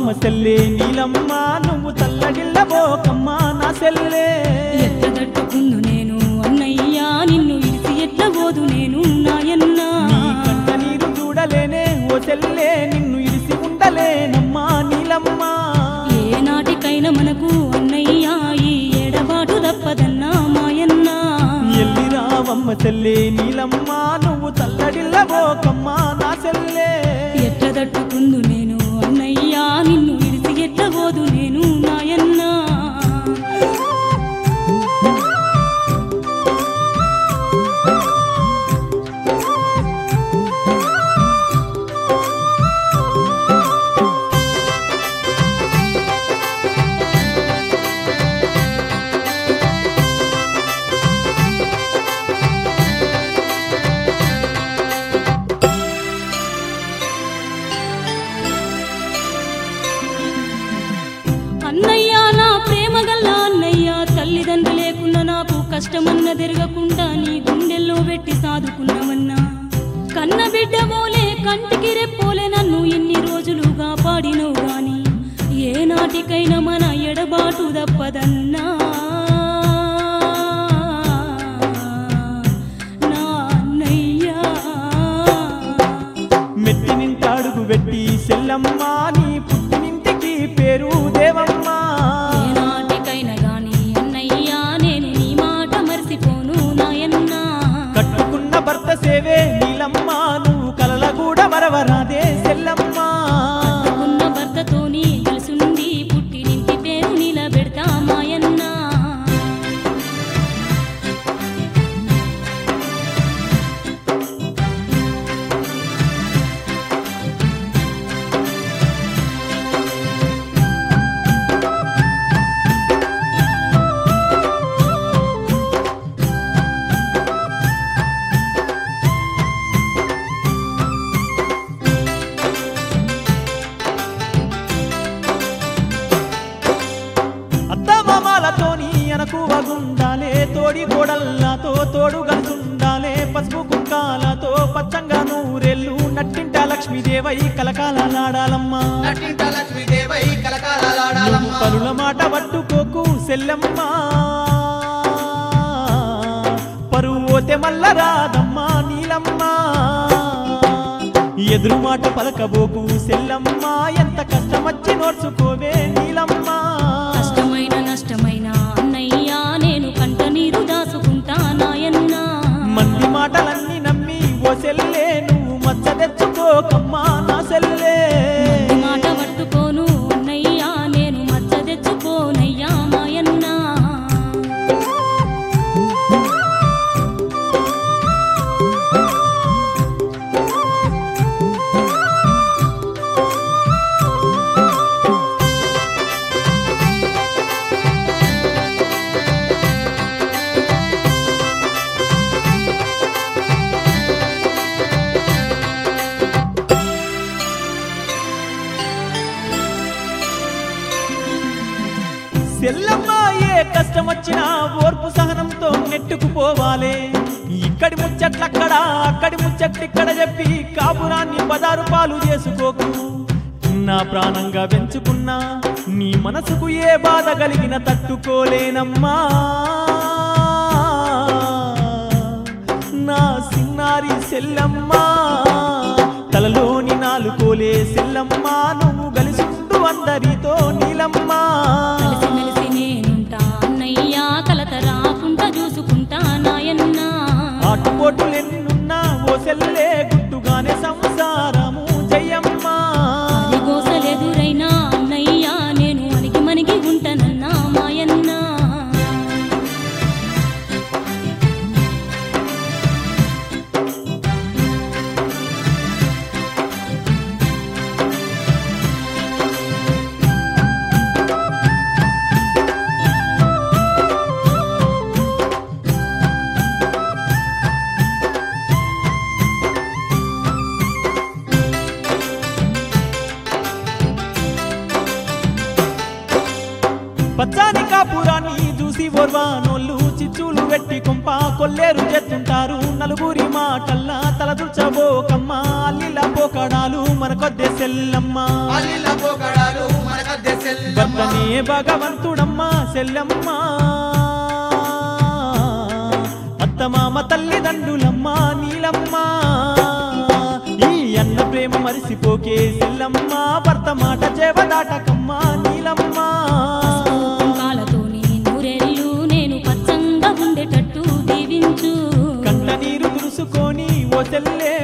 రావమ్మ సెల్లే నీలమ్మ నువ్వు తల్లడిల్లబోకమ్మ నా సెల్లే ఎట్ల తట్టుకుందు నేను అన్నయ్యా నిన్ను ఇడిసి ఎట్ల పోదు నేను నాయన్నా నీ కంట నీరు చూడలేనే ఓ సెల్లే నిన్ను ఇడిసి ఉండలేనమ్మా నీలమ్మ ఏ నాటికైనా మనకు అన్నయ్యా ఈ ఎడబాటు తప్పదన్నా మాయన్నా ఎల్లి రావమ్మ సెల్లే నీలమ్మ నువ్వు తల్లడిల్లబోకమ్మ నా సెల్లే ఎట్ల తట్టుకుందు నేను అన్నయ్యా నిన్ను ఇడిసి ఎట్ల పోదు నేను నాయన్నా అన్నయ్యా నా ప్రేమ గల్ల అన్నయ్యా తల్లిదండ్రులు లేకున్నా నాకు కష్టమన్న తిరగకుండా నీ గుండెల్లో పెట్టి సాదుకున్నామన్నా కన్న బిడ్డ పోలే కంటికి రెప్పోలే నన్ను ఎన్ని రోజులుగా పాడినవు గాని ఏ నాటికైనా మన ఎడబాటు తప్పదన్నా నా అన్నయ్యా మెట్టి నింటాడుగు పెట్టి సెల్లమ్మ నీ పుట్టినింటికి పేరు దేవమ్మ ఏ నాటికైనా గాని అన్నయ్యా నేను నీ మాట మర్చిపోను నాయన్నా కట్టుకున్న భర్త సేవే నీలమ్మ నువ్వు కలల కూడా మరవరాదే సెల్లమ్మ ఉన్న భర్తతోని కలిసుండి పుట్టినింటి పేరు నిలబెడతా మాయన్నా అత్త మామాలతోని అనకు వగుండాలే తోడి కోడళ్ళతో తోడు గలుసుండాలే పసుపు కుక్కాలతో పచ్చంగా నూరెళ్ళు నట్టింట లక్ష్మీదేవై కలకాలలాడాలమ్మా నటింట లక్ష్మీదేవై కలకాలాడాలమ్మ పనుల మాట పట్టుకోకు సెల్లమ్మ పరువు పోతే మల్ల రాదమ్మా నీలమ్మ ఎదురు మాట పలకబోకు సెల్లమ్మ ఎంత కష్టమచ్చి నోర్చుకోవే నీలమ్మ కష్టమైన నష్టమైన అన్నయ్యా నేను కంట నీరు దాసుకుంటా నాయన్నా మంది మాటలన్నీ నమ్మి ఓ సెల్లే నువ్వు మచ్చ తెచ్చుకోకమ్మా నా సెల్లే ఈ మాట పట్టుకోను అన్నయ్యా నేను మచ్చ తెచ్చుకోనయ్యా మాయన్నా సెల్లమ్మ ఏ కష్టం వచ్చినా ఓర్పు సహనంతో నెట్టుకుపోవాలే ఇక్కడి ముచ్చట్లక్కడ అక్కడి ముచ్చట్లిక్కడ చెప్పి కాపురాన్ని పదారు పాలు చేసుకోకు నా ప్రాణంగా పెంచుకున్నా నీ మనసుకు ఏ బాధ కలిగిన తట్టుకోలేనమ్మా నా సిన్నారి సెల్లమ్మ తలలోని నాలుకోలే సెల్లమ్మ నువ్వు గలిసుండు అందరితో నీలమ్మా కలిసిమెలిసి నేనుంటా అన్నయ్యా కలత రాకుండా చూసుకుంటా నాయన్నా ఆటుపోటులెన్నున్నా ఓ సెల్లే గుట్టుగానే సంసారము జయమ్మా గోసలెదురైనా అన్నయ్యా నేను అణిగి మణిగి ఉంటానన్నా మాయన్నా పచ్చాని కాపురాన్ని చూసి చూసి ఓర్వానోళ్ళు చిచ్చులు పెట్టి కొంప కొల్లేరు చేస్తుంటారు నలుగురి మాటల్లా తలదుర్చబోకమ్మ అల్లిలా పోకడాలు మనకొద్దే సెల్లమ్మ అల్లిల పోకడాలు మనకద్దె సెల్లమ్మ భర్తనే భగవంతుడమ్మ సెల్లమ్మ అత్తమామ తల్లిదండ్రులమ్మ నీలమ్మ ఈ అన్న ప్రేమ మరిసిపోకే సెల్లమ్మ భర్త మాట చేవదాటకమ్మ నీలమ్మ కుంకాలతోని నూరేళ్ళు నేను పచ్చంగా ఉండేటట్టు దీవించు కంట నీరు తుడుసుకొని ఓ చెల్లే